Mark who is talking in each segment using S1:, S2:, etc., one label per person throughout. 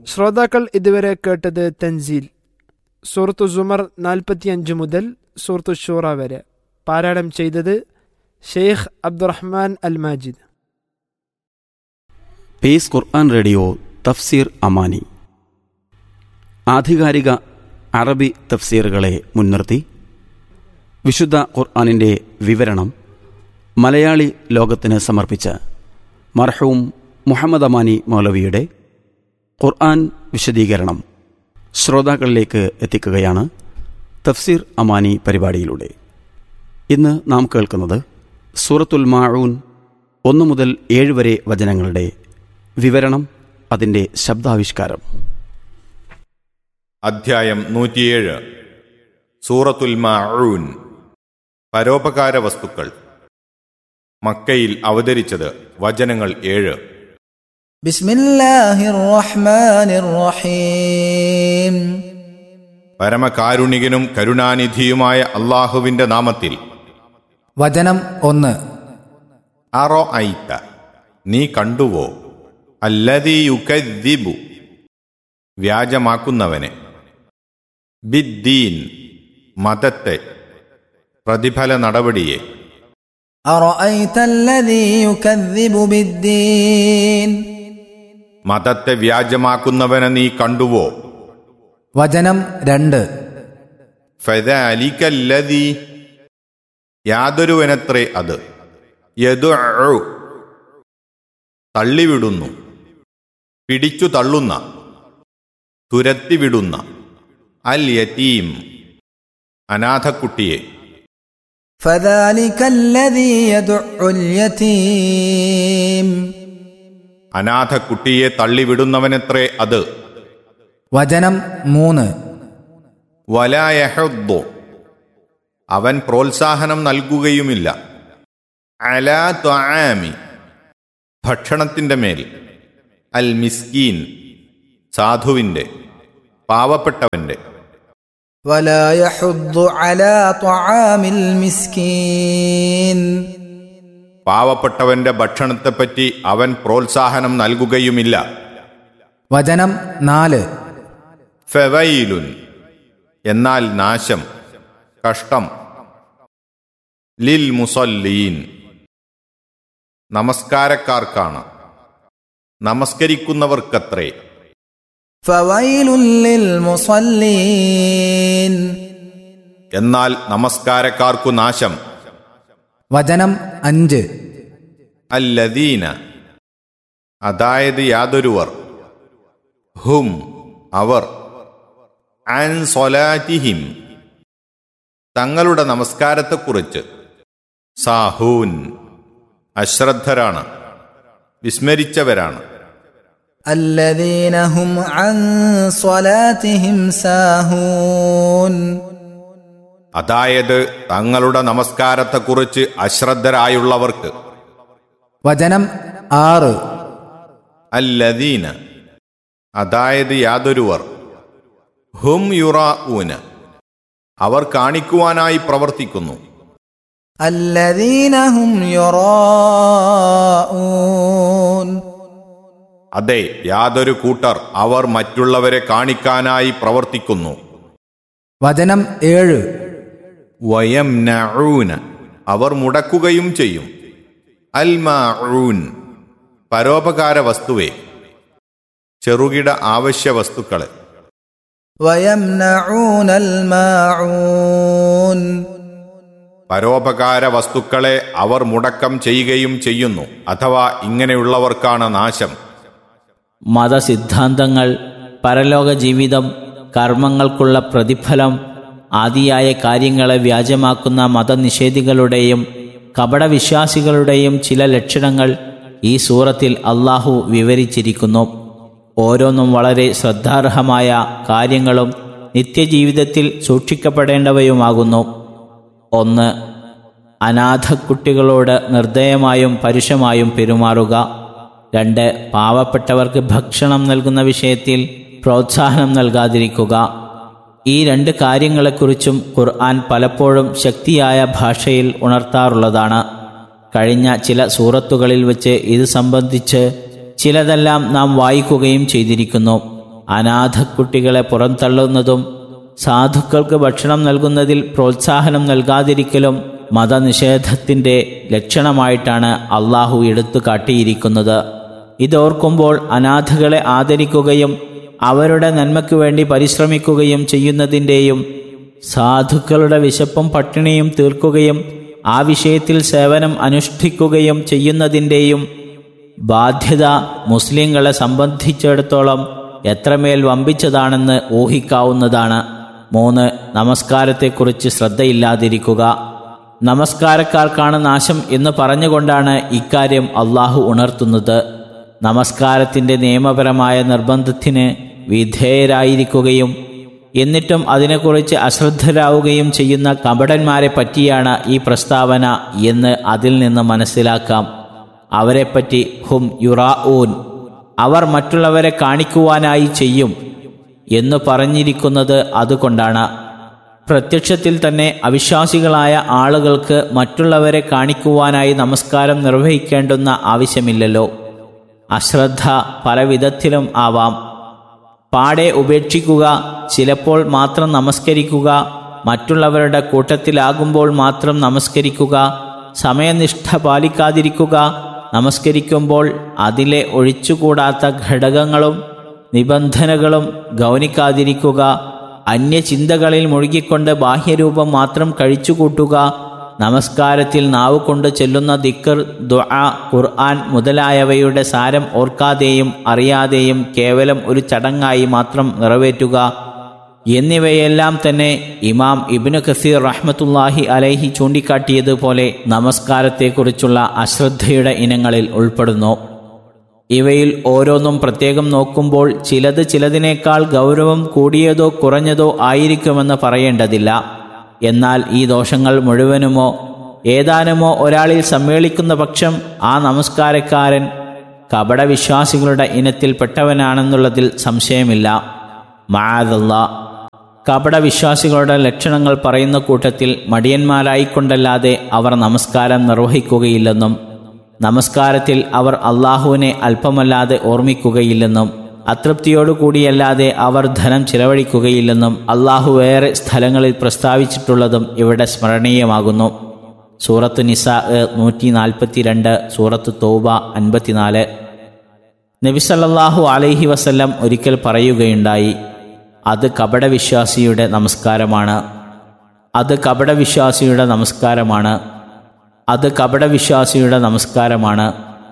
S1: ശ്രോതാക്കൾ ഇതുവരെ കേട്ടത് തൻസീൽ സൂറത്തു സുമർ നാൽപ്പത്തിയഞ്ച് മുതൽ സൂറത്തു ഷൂറ വരെ പാരായണം ചെയ്തത് Sheikh Abdurrahman Al Majid
S2: peace Quran radio തഫ്സീർ അമാനി ആധികാരിക അറബി തഫ്സീറുകളെ മുൻനിർത്തി വിശുദ്ധ ഖുർആാനിൻ്റെ വിവരണം മലയാളി ലോകത്തിന് സമർപ്പിച്ച മർഹൂം മുഹമ്മദ് അമാനി മൗലവിയുടെ ഖുർആൻ വിശദീകരണം ശ്രോതാക്കളിലേക്ക് എത്തിക്കുകയാണ് തഫ്സീർ അമാനി പരിപാടിയിലൂടെ ഇന്ന് നാം കേൾക്കുന്നത് സൂറത്തുൽ മാഊൻ ഒന്ന് മുതൽ ഏഴ് വരെ വചനങ്ങളുടെ വിവരണം അതിൻ്റെ ശബ്ദാവിഷ്കാരം
S3: അധ്യായം നൂറ്റിയേഴ് സൂറത്തുൽ മാഊൻ പരോപകാര വസ്തുക്കൾ മക്കയിൽ അവതരിച്ചത് വചനങ്ങൾ ഏഴ്
S4: بسم الله الرحمن الرحيم
S3: പരമകാരുണികനും കരുണാനിധിയുമായ അള്ളാഹുവിന്റെ നാമത്തിൽ
S4: വചനം ഒന്ന്
S3: അറോ ഐത്ത നീ കണ്ടുവോ അല്ലതിയുക്കദ്ദിബു വ്യാജമാക്കുന്നവനെ ബിദ്ദീൻ മതത്തെ പ്രതിഫല നടപടിയെ
S4: أرأيت الذي يكذب بالدين
S3: മതത്തെ വ്യാജമാക്കുന്നവനെ നീ കണ്ടുവോ
S4: വചനം രണ്ട്
S3: ഫദാലിക്കല്ലതി യാതൊരുവനത്രേ അത് യദുഉ തള്ളിവിടുന്നു പിടിച്ചു തള്ളുന്ന തുരത്തിവിടുന്ന അൽ യതീം അനാഥക്കുട്ടിയെ
S4: فذلك الذي يدع اليتيم
S3: അനാഥക്കുട്ടിയെ തള്ളിവിടുന്നവനത്രേ അത്
S4: വചനം മൂന്ന്
S3: വലായഹുദ്ദു അവൻ പ്രോത്സാഹനം നൽകുകയുമില്ല അലാ ത്വആമി ഭക്ഷണത്തിൻ്റെ മേൽ അൽ മിസ്കീൻ സാധുവിൻ്റെ പാവപ്പെട്ടവൻ്റെ
S4: ولا يحض على طعام المسكين
S3: പാവപ്പെട്ടവന്റെ ഭക്ഷണത്തെപ്പറ്റി അവൻ പ്രോത്സാഹനം നൽകുകയുമില്ല
S4: വചനം നാല്
S3: ഫെവയിലുൻ എന്നാൽ നാശം കഷ്ടം ലിൽ മുസല്ലീൻ നമസ്കാരക്കാർക്കാണ് നമസ്കരിക്കുന്നവർക്കത്രേ
S4: فويل للمصلين
S3: എന്നാൽ നമസ്കാരക്കാർക്കു നാശം
S4: വചനം അഞ്ച്
S3: അല്ലദീന അതായത് യാതൊരുവർ ഹും അവർ അൻ സൊലാറ്റിഹിം തങ്ങളുടെ നമസ്കാരത്തെക്കുറിച്ച് സാഹൂൻ അശ്രദ്ധരാണ് വിസ്മരിച്ചവരാണ്
S4: الذين هم عن صلاتهم ساهون
S3: അതായത് തങ്ങളുടെ നമസ്കാരത്തെക്കുറിച്ച് അശ്രദ്ധരായുള്ളവർക്ക്
S4: വചനം ആറ്
S3: അല്ലദീന അതായത് യാതൊരുവർ ഹും യുറാഊന അവർ കാണിക്കുവാനായി പ്രവർത്തിക്കുന്നു
S4: الذين هم يراءون
S3: അതെ യാതൊരു കൂട്ടർ അവർ മറ്റുള്ളവരെ കാണിക്കാനായി പ്രവർത്തിക്കുന്നു
S4: വചനം ഏഴ്
S3: വയം അവർ മുടക്കുകയും ചെയ്യും അൽ മാഊൻ പരോപകാര വസ്തുവെ ചെറുകിട ആവശ്യ വസ്തുക്കളെ
S4: ويمنعون الماعون
S3: പരോപകാര വസ്തുക്കളെ അവർ മുടക്കം ചെയ്യുകയും ചെയ്യുന്നു അഥവാ ഇങ്ങനെയുള്ളവർക്കാണ് നാശം
S5: മതസിദ്ധാന്തങ്ങൾ പരലോക ജീവിതം കർമ്മങ്ങൾക്കുള്ള പ്രതിഫലം ആദിയായ കാര്യങ്ങളെ വ്യാജമാക്കുന്ന മതനിഷേധികളുടെയും കപടവിശ്വാസികളുടെയും ചില ലക്ഷണങ്ങൾ ഈ സൂറത്തിൽ അള്ളാഹു വിവരിച്ചിരിക്കുന്നു ഓരോന്നും വളരെ ശ്രദ്ധാർഹമായ കാര്യങ്ങളും നിത്യജീവിതത്തിൽ സൂക്ഷിക്കപ്പെടേണ്ടവയുമാകുന്നു ഒന്ന് അനാഥക്കുട്ടികളോട് നിർദ്ദയമായും പരുഷമായും പെരുമാറുക രണ്ട് പാവപ്പെട്ടവർക്ക് ഭക്ഷണം നൽകുന്ന വിഷയത്തിൽ പ്രോത്സാഹനം നൽകാതിരിക്കുക ഈ രണ്ട് കാര്യങ്ങളെക്കുറിച്ചും ഖുർആൻ പലപ്പോഴും ശക്തിയായ ഭാഷയിൽ ഉണർത്താറുള്ളതാണ് കഴിഞ്ഞ ചില സൂറത്തുകളിൽ വെച്ച് ഇത് സംബന്ധിച്ച് ചിലതെല്ലാം നാം വായിക്കുകയും ചെയ്തിരിക്കുന്നു അനാഥക്കുട്ടികളെ പുറന്തള്ളുന്നതും സാധുക്കൾക്ക് ഭക്ഷണം നൽകുന്നതിൽ പ്രോത്സാഹനം നൽകാതിരിക്കലും മതനിഷേധത്തിൻ്റെ ലക്ഷണമായിട്ടാണ് അള്ളാഹു എടുത്തു കാട്ടിയിരിക്കുന്നത് ഇതോർക്കുമ്പോൾ അനാഥകളെ ആദരിക്കുകയും അവരുടെ നന്മയ്ക്കു വേണ്ടി പരിശ്രമിക്കുകയും ചെയ്യുന്നതിൻ്റെയും സാധുക്കളുടെ വിശപ്പും പട്ടിണിയും തീർക്കുകയും ആ വിഷയത്തിൽ സേവനം അനുഷ്ഠിക്കുകയും ചെയ്യുന്നതിൻ്റെയും ബാധ്യത മുസ്ലിങ്ങളെ സംബന്ധിച്ചിടത്തോളം എത്രമേൽ വമ്പിച്ചതാണെന്ന് ഊഹിക്കാവുന്നതാണ് മൂന്ന് നമസ്കാരത്തെക്കുറിച്ച് ശ്രദ്ധയില്ലാതിരിക്കുക നമസ്കാരക്കാർക്കാണ് നാശം എന്ന് പറഞ്ഞുകൊണ്ടാണ് ഇക്കാര്യം അള്ളാഹു ഉണർത്തുന്നത് നമസ്കാരത്തിൻ്റെ നിയമപരമായ നിർബന്ധത്തിന് വിധേയരായിരിക്കുകയും എന്നിട്ടും അതിനെക്കുറിച്ച് അശ്രദ്ധരാവുകയും ചെയ്യുന്ന കപടന്മാരെ പറ്റിയാണ് ഈ പ്രസ്താവന എന്ന് അതിൽ നിന്ന് മനസ്സിലാക്കാം അവരെപ്പറ്റി ഹും യുറാഊൻ അവർ മറ്റുള്ളവരെ കാണിക്കുവാനായി ചെയ്യും എന്ന് പറഞ്ഞിരിക്കുന്നത് അതുകൊണ്ടാണ് പ്രത്യക്ഷത്തിൽ തന്നെ അവിശ്വാസികളായ ആളുകൾക്ക് മറ്റുള്ളവരെ കാണിക്കുവാനായി നമസ്കാരം നിർവഹിക്കേണ്ടുന്ന ആവശ്യമില്ലല്ലോ അശ്രദ്ധ പല വിധത്തിലും ആവാം പാടെ ഉപേക്ഷിക്കുക ചിലപ്പോൾ മാത്രം നമസ്കരിക്കുക മറ്റുള്ളവരുടെ കൂട്ടത്തിലാകുമ്പോൾ മാത്രം നമസ്കരിക്കുക സമയനിഷ്ഠ പാലിക്കാതിരിക്കുക നമസ്കരിക്കുമ്പോൾ അതിലെ ഒഴിച്ചുകൂടാത്ത ഘടകങ്ങളും നിബന്ധനകളും ഗൗനിക്കാതിരിക്കുക അന്യചിന്തകളിൽ മുഴുകിക്കൊണ്ട് ബാഹ്യരൂപം മാത്രം കഴിച്ചുകൂട്ടുക നമസ്കാരത്തിൽ നാവ് കൊണ്ട് ചെല്ലുന്ന ദിക്കർ ദുആ ഖുർആൻ മുതലായവയുടെ സാരം ഓർക്കാതെയും അറിയാതെയും കേവലം ഒരു ചടങ്ങായി മാത്രം നിറവേറ്റുക എന്നിവയെല്ലാം തന്നെ ഇമാം ഇബ്നു കസീർ റഹ്മത്തുല്ലാഹി അലൈഹി ചൂണ്ടിക്കാട്ടിയതുപോലെ നമസ്കാരത്തെക്കുറിച്ചുള്ള അശ്രദ്ധയുടെ ഇനങ്ങളിൽ ഉൾപ്പെടുന്നു ഇവയിൽ ഓരോന്നും പ്രത്യേകം നോക്കുമ്പോൾ ചിലത് ചിലതിനേക്കാൾ ഗൗരവം കൂടിയതോ കുറഞ്ഞതോ ആയിരിക്കുമെന്ന് പറയേണ്ടതില്ല എന്നാൽ ഈ ദോഷങ്ങൾ മുഴുവനുമോ ഏതാനുമോ ഒരാളിൽ സമ്മേളിക്കുന്ന പക്ഷം ആ നമസ്കാരക്കാരൻ കപടവിശ്വാസികളുടെ ഇനത്തിൽപ്പെട്ടവനാണെന്നുള്ളതിൽ സംശയമില്ല മാതല്ല കപടവിശ്വാസികളുടെ ലക്ഷണങ്ങൾ പറയുന്ന കൂട്ടത്തിൽ മടിയന്മാരായിക്കൊണ്ടല്ലാതെ അവർ നമസ്കാരം നിർവഹിക്കുകയില്ലെന്നും നമസ്കാരത്തിൽ അവർ അള്ളാഹുവിനെ അല്പമല്ലാതെ ഓർമ്മിക്കുകയില്ലെന്നും അതൃപ്തിയോടുകൂടിയല്ലാതെ അവർ ധനം ചിലവഴിക്കുകയില്ലെന്നും അള്ളാഹു വേറെ സ്ഥലങ്ങളിൽ പ്രസ്താവിച്ചിട്ടുള്ളതും ഇവിടെ സ്മരണീയമാകുന്നു സൂറത്ത് നിസാ നൂറ്റി നാൽപ്പത്തിരണ്ട് സൂറത്ത് തൗബ അൻപത്തിനാല് നബിസല്ലാഹു അലൈഹി വസല്ലം ഒരിക്കൽ പറയുകയുണ്ടായി അത് കപടവിശ്വാസിയുടെ നമസ്കാരമാണ് അത് കപടവിശ്വാസിയുടെ നമസ്കാരമാണ് അത് കപടവിശ്വാസിയുടെ നമസ്കാരമാണ്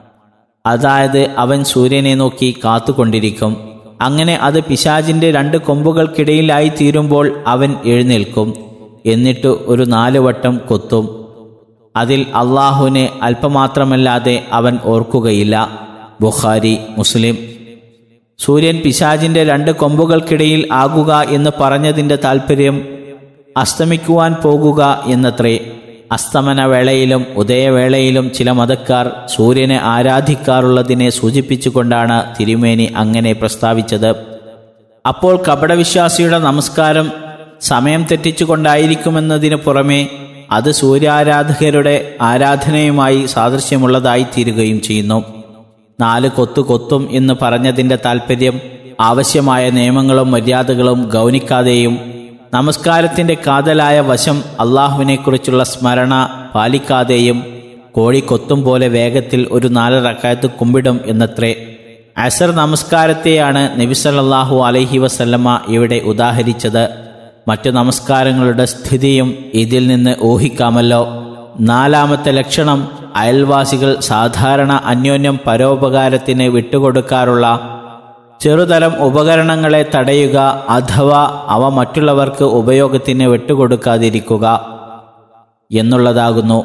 S5: അതായത് അവൻ സൂര്യനെ നോക്കി കാത്തുകൊണ്ടിരിക്കും അങ്ങനെ അത് പിശാജിന്റെ രണ്ട് കൊമ്പുകൾക്കിടയിലായി തീരുമ്പോൾ അവൻ എഴുന്നേൽക്കും എന്നിട്ട് ഒരു നാല് വട്ടം കൊത്തും അതിൽ അള്ളാഹുവിനെ അല്പമാത്രമല്ലാതെ അവൻ ഓർക്കുകയില്ല ബുഖാരി മുസ്ലിം സൂര്യൻ പിശാജിന്റെ രണ്ട് കൊമ്പുകൾക്കിടയിൽ ആകുക എന്ന് പറഞ്ഞതിൻ്റെ താൽപ്പര്യം അസ്തമിക്കുവാൻ പോകുക എന്നത്രേ അസ്തമന വേളയിലും ഉദയവേളയിലും ചില മതക്കാർ സൂര്യനെ ആരാധിക്കാറുള്ളതിനെ സൂചിപ്പിച്ചുകൊണ്ടാണ് തിരുമേനി അങ്ങനെ പ്രസ്താവിച്ചത് അപ്പോൾ കപടവിശ്വാസിയുടെ നമസ്കാരം സമയം തെറ്റിച്ചുകൊണ്ടായിരിക്കുമെന്നതിന് പുറമെ അത് സൂര്യാരാധകരുടെ ആരാധനയുമായി സാദൃശ്യമുള്ളതായി തീരുകയും ചെയ്യുന്നു നാല് കൊത്തു കൊത്തും എന്ന് പറഞ്ഞതിൻ്റെ താൽപ്പര്യം ആവശ്യമായ നിയമങ്ങളും മര്യാദകളും ഗൗനിക്കാതെയും നമസ്കാരത്തിൻ്റെ കാതലായ വശം അള്ളാഹുവിനെക്കുറിച്ചുള്ള സ്മരണ പാലിക്കാതെയും കോഴി കൊത്തും പോലെ വേഗത്തിൽ ഒരു നാല് റക്കായത്ത് കുമ്പിടും എന്നത്രേ അസർ നമസ്കാരത്തെയാണ് നബിസല്ലാഹു അലൈഹി വസല്ലമ്മ ഇവിടെ ഉദാഹരിച്ചത് മറ്റു നമസ്കാരങ്ങളുടെ സ്ഥിതിയും ഇതിൽ നിന്ന് ഊഹിക്കാമല്ലോ നാലാമത്തെ ലക്ഷണം അയൽവാസികൾ സാധാരണ അന്യോന്യം പരോപകാരത്തിന് വിട്ടുകൊടുക്കാറുള്ള ചെറുതരം ഉപകരണങ്ങളെ തടയുക അഥവാ അവ മറ്റുള്ളവർക്ക് ഉപയോഗത്തിന് വിട്ടുകൊടുക്കാതിരിക്കുക എന്നുള്ളതാകുന്നു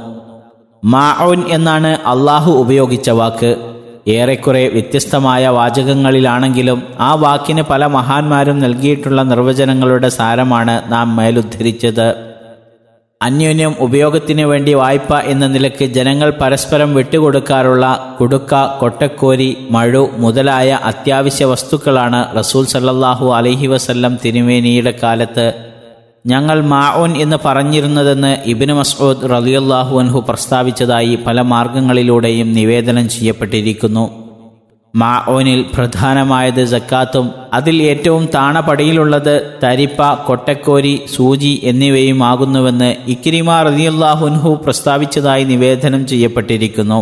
S5: മാഊൻ എന്നാണ് അള്ളാഹു ഉപയോഗിച്ച വാക്ക് ഏറെക്കുറെ വ്യത്യസ്തമായ വാചകങ്ങളിലാണെങ്കിലും ആ വാക്കിന് പല മഹാന്മാരും നൽകിയിട്ടുള്ള നിർവചനങ്ങളുടെ സാരമാണ് നാം മേലുദ്ധരിച്ചത് അന്യോന്യം ഉപയോഗത്തിന് വേണ്ടി വായ്പ എന്ന നിലയ്ക്ക് ജനങ്ങൾ പരസ്പരം വിട്ടുകൊടുക്കാറുള്ള കുടുക്ക കൊട്ടക്കോരി മഴു മുതലായ അത്യാവശ്യ വസ്തുക്കളാണ് റസൂൽ സല്ലല്ലാഹു അലൈഹി വസല്ലം തിരുമേനിയുടെ കാലത്ത് ഞങ്ങൾ മാഊൻ എന്ന് പറഞ്ഞിരുന്നതെന്ന് ഇബിന് മസ്ഊദ് റലിയല്ലാഹു അൻഹു പ്രസ്താവിച്ചതായി പല മാർഗങ്ങളിലൂടെയും നിവേദനം ചെയ്യപ്പെട്ടിരിക്കുന്നു മാഓനിൽ പ്രധാനമായത് ജക്കാത്തും അതിൽ ഏറ്റവും താണപടിയിലുള്ളത് തരിപ്പ കൊട്ടക്കോരി സൂചി എന്നിവയുമാകുന്നുവെന്ന് ഇക്രിമ റതിയുല്ലാഹുൻഹു പ്രസ്താവിച്ചതായി നിവേദനം ചെയ്യപ്പെട്ടിരിക്കുന്നു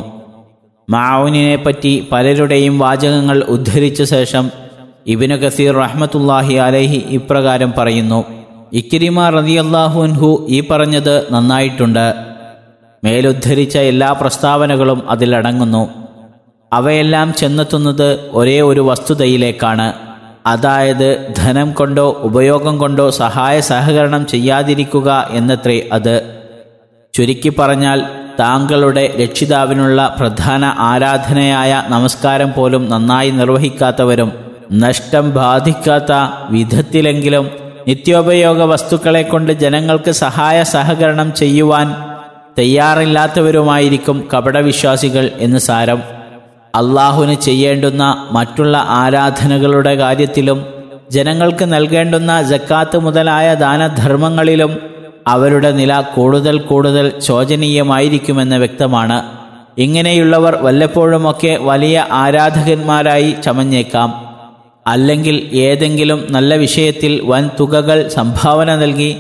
S5: മാഊനിനെ പറ്റി പലരുടെയും വാചകങ്ങൾ ഉദ്ധരിച്ച ശേഷം ഇബിന് കസീർ റഹ്മത്തുല്ലാഹി അലൈഹി ഇപ്രകാരം പറയുന്നു ഇക്രിമ റതിയല്ലാഹുൻഹു ഈ പറഞ്ഞത് നന്നായിട്ടുണ്ട് മേലുദ്ധരിച്ച എല്ലാ പ്രസ്താവനകളും അതിലടങ്ങുന്നു അവയെല്ലാം ചെന്നെത്തുന്നത് ഒരേ ഒരു വസ്തുതയിലേക്കാണ് അതായത് ധനം കൊണ്ടോ ഉപയോഗം കൊണ്ടോ സഹായ സഹകരണം ചെയ്യാതിരിക്കുക എന്നത്രേ അത് ചുരുക്കി പറഞ്ഞാൽ താങ്കളുടെ രക്ഷിതാവിനുള്ള പ്രധാന ആരാധനയായ നമസ്കാരം പോലും നന്നായി നിർവഹിക്കാത്തവരും നഷ്ടം ബാധിക്കാത്ത വിധത്തിലെങ്കിലും നിത്യോപയോഗ വസ്തുക്കളെ കൊണ്ട് ജനങ്ങൾക്ക് സഹായ സഹകരണം ചെയ്യുവാൻ തയ്യാറില്ലാത്തവരുമായിരിക്കും കപടവിശ്വാസികൾ എന്ന് സാരം അള്ളാഹുവിന് ചെയ്യേണ്ടുന്ന മറ്റുള്ള ആരാധനകളുടെ കാര്യത്തിലും ജനങ്ങൾക്ക് നൽകേണ്ടുന്ന ജക്കാത്ത് മുതലായ ദാനധർമ്മങ്ങളിലും അവരുടെ നില കൂടുതൽ കൂടുതൽ ശോചനീയമായിരിക്കുമെന്ന് വ്യക്തമാണ് ഇങ്ങനെയുള്ളവർ വല്ലപ്പോഴുമൊക്കെ വലിയ ആരാധകന്മാരായി ചമഞ്ഞേക്കാം അല്ലെങ്കിൽ ഏതെങ്കിലും നല്ല വിഷയത്തിൽ വൻ തുകകൾ സംഭാവന നൽകി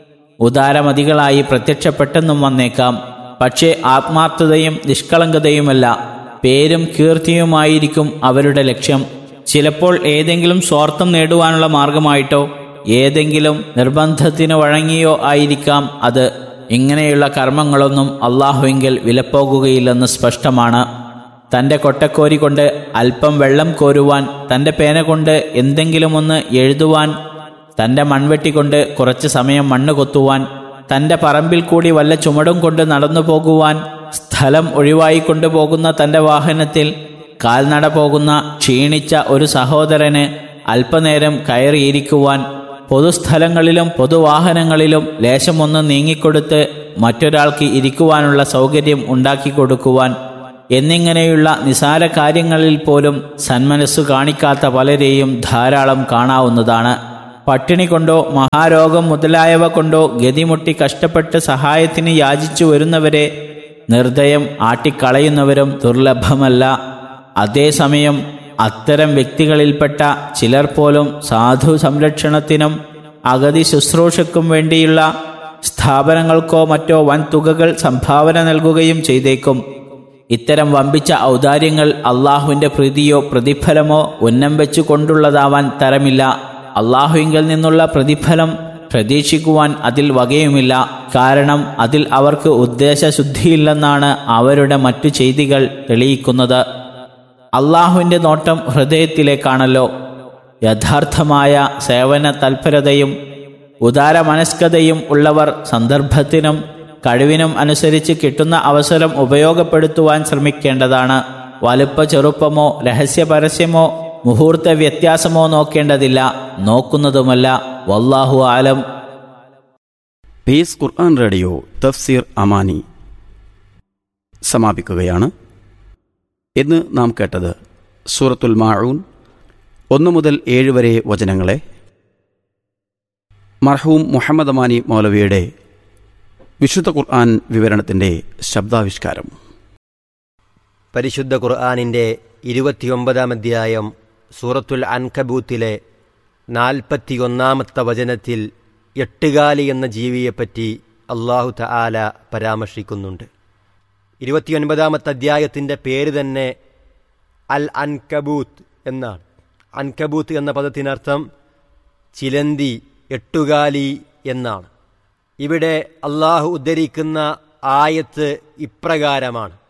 S5: ഉദാരമതികളായി പ്രത്യക്ഷപ്പെട്ടെന്നും വന്നേക്കാം പക്ഷേ ആത്മാർത്ഥതയും നിഷ്കളങ്കതയുമല്ല പേരും കീർത്തിയുമായിരിക്കും അവരുടെ ലക്ഷ്യം ചിലപ്പോൾ ഏതെങ്കിലും സ്വാർത്ഥം നേടുവാനുള്ള മാർഗമായിട്ടോ ഏതെങ്കിലും നിർബന്ധത്തിന് വഴങ്ങിയോ ആയിരിക്കാം അത് ഇങ്ങനെയുള്ള കർമ്മങ്ങളൊന്നും അള്ളാഹുവിങ്കിൽ വിലപ്പോകുകയില്ലെന്ന് സ്പഷ്ടമാണ് തൻ്റെ കൊട്ടക്കോരി കൊണ്ട് അല്പം വെള്ളം കോരുവാൻ തൻ്റെ പേന കൊണ്ട് എന്തെങ്കിലും ഒന്ന് എഴുതുവാൻ തൻ്റെ മൺവെട്ടി കൊണ്ട് കുറച്ച് സമയം മണ്ണ് കൊത്തുവാൻ തൻ്റെ പറമ്പിൽ കൂടി വല്ല ചുമടും കൊണ്ട് നടന്നു പോകുവാൻ സ്ഥലം ഒഴിവായി കൊണ്ടുപോകുന്ന തൻ്റെ വാഹനത്തിൽ കാൽനട പോകുന്ന ക്ഷീണിച്ച ഒരു സഹോദരന് അല്പനേരം കയറിയിരിക്കുവാൻ പൊതുസ്ഥലങ്ങളിലും പൊതുവാഹനങ്ങളിലും ലേശമൊന്ന് നീങ്ങിക്കൊടുത്ത് മറ്റൊരാൾക്ക് ഇരിക്കുവാനുള്ള സൗകര്യം ഉണ്ടാക്കി കൊടുക്കുവാൻ എന്നിങ്ങനെയുള്ള നിസാര കാര്യങ്ങളിൽ പോലും സന്മനസ്സു കാണിക്കാത്ത പലരെയും ധാരാളം കാണാവുന്നതാണ് പട്ടിണി കൊണ്ടോ മഹാരോഗം മുതലായവ കൊണ്ടോ ഗതിമുട്ടി കഷ്ടപ്പെട്ട് സഹായത്തിന് യാചിച്ചു വരുന്നവരെ നിർദ്ദയം ആട്ടിക്കളയുന്നവരും ദുർലഭമല്ല അതേസമയം അത്തരം വ്യക്തികളിൽപ്പെട്ട ചിലർ പോലും സാധു സംരക്ഷണത്തിനും അഗതി ശുശ്രൂഷയ്ക്കും വേണ്ടിയുള്ള സ്ഥാപനങ്ങൾക്കോ മറ്റോ വൻ തുകകൾ സംഭാവന നൽകുകയും ചെയ്തേക്കും ഇത്തരം വമ്പിച്ച ഔദാര്യങ്ങൾ അള്ളാഹുവിൻ്റെ പ്രീതിയോ പ്രതിഫലമോ ഉന്നം വെച്ചു കൊണ്ടുള്ളതാവാൻ തരമില്ല അള്ളാഹുവിങ്കിൽ നിന്നുള്ള പ്രതിഫലം പ്രതീക്ഷിക്കുവാൻ അതിൽ വകയുമില്ല കാരണം അതിൽ അവർക്ക് ഉദ്ദേശശുദ്ധിയില്ലെന്നാണ് അവരുടെ മറ്റു ചെയ്തികൾ തെളിയിക്കുന്നത് അള്ളാഹുവിൻ്റെ നോട്ടം ഹൃദയത്തിലേക്കാണല്ലോ യഥാർത്ഥമായ സേവന തൽപരതയും ഉദാരമനസ്കതയും ഉള്ളവർ സന്ദർഭത്തിനും കഴിവിനും അനുസരിച്ച് കിട്ടുന്ന അവസരം ഉപയോഗപ്പെടുത്തുവാൻ ശ്രമിക്കേണ്ടതാണ് വലുപ്പ ചെറുപ്പമോ രഹസ്യ പരസ്യമോ മുഹൂർത്ത വ്യത്യാസമോ നോക്കേണ്ടതില്ല നോക്കുന്നതുമല്ല വല്ലാഹു ആലം
S2: പീസ് ഖുർആൻ റേഡിയോ തഫ്സീർ അമാനി സമാപിക്കുകയാണ് ഇന്ന് നാം കേട്ടത് സൂറത്തുൽ മാഊൻ ഒന്ന് മുതൽ ഏഴ് വരെ വചനങ്ങളെ മർഹൂം മുഹമ്മദ് അമാനി മൗലവിയുടെ വിശുദ്ധ ഖുർആൻ വിവരണത്തിൻ്റെ ശബ്ദാവിഷ്കാരം
S6: പരിശുദ്ധ ഖുർആാനിൻ്റെ ഇരുപത്തിയൊമ്പതാം അധ്യായം സൂറത്തുൽ അൻകബൂത്തിലെ നാൽപ്പത്തിയൊന്നാമത്തെ വചനത്തിൽ എട്ടുകാലി എന്ന ജീവിയെപ്പറ്റി അള്ളാഹു തആല പരാമർശിക്കുന്നുണ്ട് ഇരുപത്തിയൊൻപതാമത്തെ അധ്യായത്തിൻ്റെ പേര് തന്നെ അൽ അൻകബൂത്ത് എന്നാണ് അൻകബൂത്ത് എന്ന പദത്തിനർത്ഥം ചിലന്തി എട്ടുകാലി എന്നാണ് ഇവിടെ അള്ളാഹു ഉദ്ധരിക്കുന്ന ആയത്ത് ഇപ്രകാരമാണ്